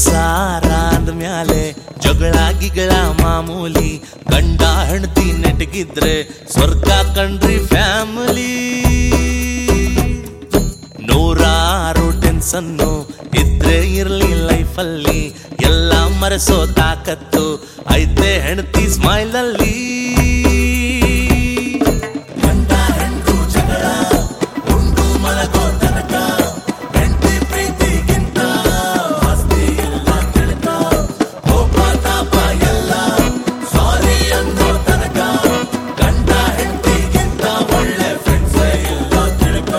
ಸಂಸಾರ ಅಂದ್ಮ್ಯಾಲೆ ಜಗಳ ಗಿಗಳ ಮಾಮೂಲಿ ಗಂಡ ಹೆಂಡತಿ ನೆಟ್ಗಿದ್ರೆ ಸ್ವರ್ಗ ಕಂಡ್ರಿ ಫ್ಯಾಮಿಲಿ ನೂರಾರು ಟೆನ್ಸನ್ನು ಇದ್ರೆ ಇರ್ಲಿ ಲೈಫಲ್ಲಿ ಎಲ್ಲ ಮರೆಸೋ ತಾಕತ್ತು ಐತೆ ಹೆಂಡತಿ ಸ್ಮೈಲ್ ಅಲ್ಲಿ ಗಂಡ ಹೆಂಡ್ರು ಜಗಳ ಉಂಡು ಮಲಗೋ ತನಕ ಹೆಂಡತಿ ಪ್ರೀತಿಗಿಂತ ಆಸ್ತಿ ಎಲ್ಲ ತಿಳ್ಕ ಕೋಪ ತಾಪ ಎಲ್ಲ ಸಾರಿ ಅನ್ನೋ ತನಕ ಗಂಡ ಹೆಂಡತಿಗಿಂತ ಒಳ್ಳೆ ಫ್ರೆಂಡ್ಸ್ ಇಲ್ಲ ತಿಳ್ಕ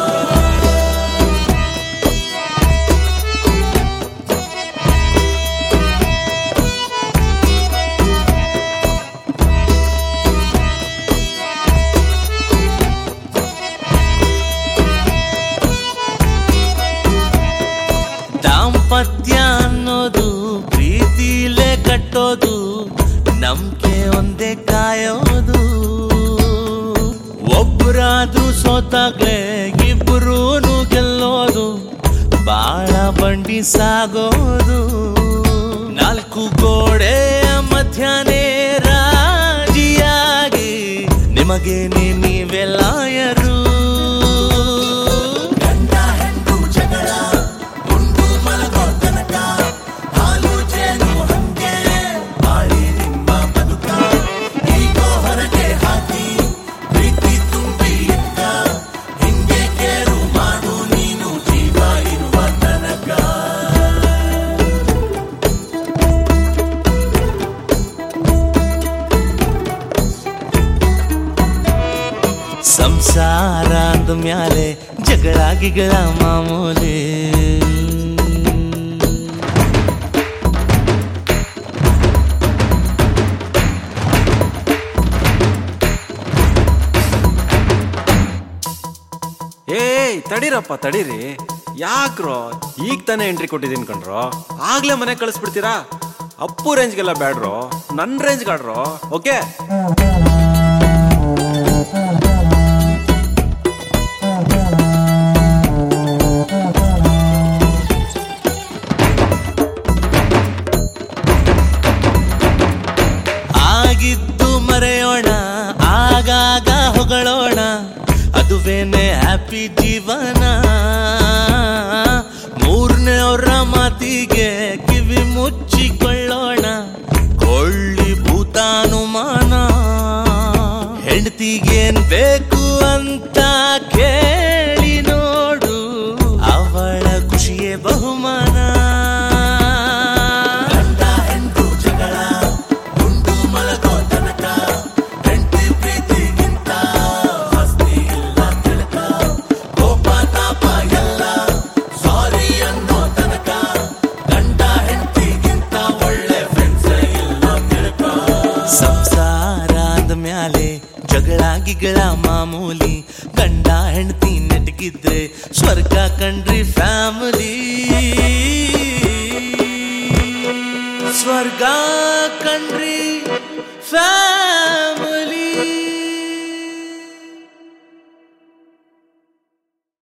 ದಾಂಪತ್ಯ ಅನ್ನೋದು ಪ್ರೀತಿಲೇ ಕಟ್ಟೋದು ನಂಬಿಕೆ ಒಂದೇ ಕಾಯೋದು ಒಬ್ಬರಾದ್ರೂ ಸೋತಾಗ್ಲೇ ಇಬ್ಬರೂ ಗೆಲ್ಲೋದು ಬಾಳ ಬಂಡಿ ಸಾಗೋದು ನಾಲ್ಕು ಗೋಡೆಯ ಮಧ್ಯಾಹ್ನೇ ರಾಜಿಯಾಗಿ ನಿಮಗೆ ನೀವೇ ಲಾಯರು ಗಂಡ ಹೆಂಡು ಜಗಳ ಉಂಡು ಮಲಗೋ ತನಕ ಹಾಲು ಜೇನು ಹಂಗೆ ಬಾಳಿ ನಿಮ್ಮ ಬದುಕ ಈಗೋ ಹೊರಗೆ ಹಾಕಿ ಪ್ರೀತಿ ತುಂಬಿ ಇದ್ದ ಹಿಂಗೆ ಕೇರು ಮಾಡು ನೀನು ಜೀವ ಇರುವ ತನಕ ಸಂಸಾರ ಅಂದ ಮ್ಯಾಲೆ ಜಗಳ ಗಿಗಳ ಮಾಮೂಲಿ ಏಯ್ ತಡೀರಪ್ಪ ತಡೀರಿ ಯಾಕ್ರೋ ಈಗ ತಾನೇ ಎಂಟ್ರಿ ಕೊಟ್ಟಿದ್ದೀನಿ ಕಣ್ರೋ ಆಗ್ಲೇ ಮನೆ ಕಳಿಸ್ಬಿಡ್ತೀರಾ ಅಪ್ಪು ರೇಂಜ್ಗೆಲ್ಲ ಬ್ಯಾಡ್ರೋ ನನ್ನ ರೇಂಜ್ಗೆ ಆಡ್ರೋ ಓಕೆ ಆಗಿದ್ದು ಮರೆಯೋಣ ಆಗಾಗ ಹೊಗಳೋಣ ಅದುವೇನೆ ಹ್ಯಾಪಿ ಜೀವನ ಮೂರನೇ ಅವರ ಮಾತಿಗೆ ಕಿವಿ ಮುಚ್ಚಿಕೊಳ್ಳೋಣ ಕೊಳ್ಳಿ ಭೂತಾನುಮಾನ ಹೆಂಡತಿಗೇನ್ ಬೇಕು ಅಂತ ಕೇಳಿ ನೋಡು ಅವಳ ಖುಷಿಯೇ ಬಹುಮಾನ ಗಂಡ ಹೆಂಡ್ರು ಜಗಳ ಉಂಡು ಮಲಗೋ ತನಕ ಹೆಂಡತಿ ಪ್ರೀತಿಗಿಂತ ಆಸ್ತಿ ಇಲ್ಲ ತಿಳ್ಕ ಕೋಪ ತಾಪ ಎಲ್ಲ ಸಾರಿ ಅನ್ನೋ ತನಕ ಗಂಡ ಹೆಂಡತಿಗಿಂತ ಒಳ್ಳೆ ಫ್ರೆಂಡ್ಸ್ ಇಲ್ಲ ತಿಳ್ಕ ಸಂಸಾರ ಅಂದ ಮ್ಯಾಲೆ ಜಗಳ ಗಿಗಳ ಮಾಮೂಲಿ ಗಂಡ ಹೆಂಡತಿ ನೆಟ್ಗಿದ್ರೆ ಸ್ವರ್ಗ ಕಂಡ್ರಿ ಫ್ಯಾಮಿಲಿ ಸ್ವರ್ಗ ಕಂಡ್ರಿ ಫ್ಯಾಮಿಲಿ